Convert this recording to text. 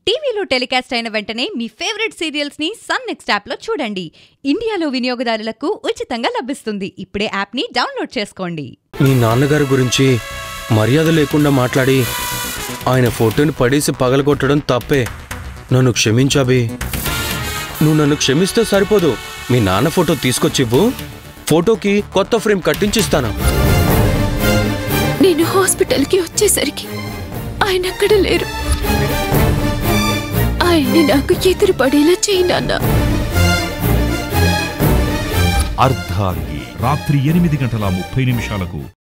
టీవీలో టెలికాస్ట్ అయిన వెంటనే మీ ఫేవరెట్ సీరియల్స్ ని సన్ నెక్స్ట్ యాప్ లో చూడండి ఇండియాలో వినియోగదారులకు ఉచితంగా లభిస్తుంది ఇప్పుడే యాప్ ని డౌన్లోడ్ చేసుకోండి మీ నాన్నగారి గురించి మర్యాద లేకుండా మాట్లాడి ఆయన ఫోటోని పడేసి పగలగొట్టడం తప్పే నన్ను క్షమించాబి నువ్వు నన్ను క్షమిస్తే సరిపోదు మీ నాన్న ఫోటో తీసుకొచ్చివ్వు ఫోటోకి కొత్త ఫ్రేమ్ కట్టించిస్తాను నేను హాస్పిటల్కి వచ్చేసరికి ఆయన అక్కడ లేరు ఆయన్ని నాకు ఎదురు పడేలా చేయి నాన్న అర్ధాంగి రాత్రి ఎనిమిది గంటల ముప్పై నిమిషాలకు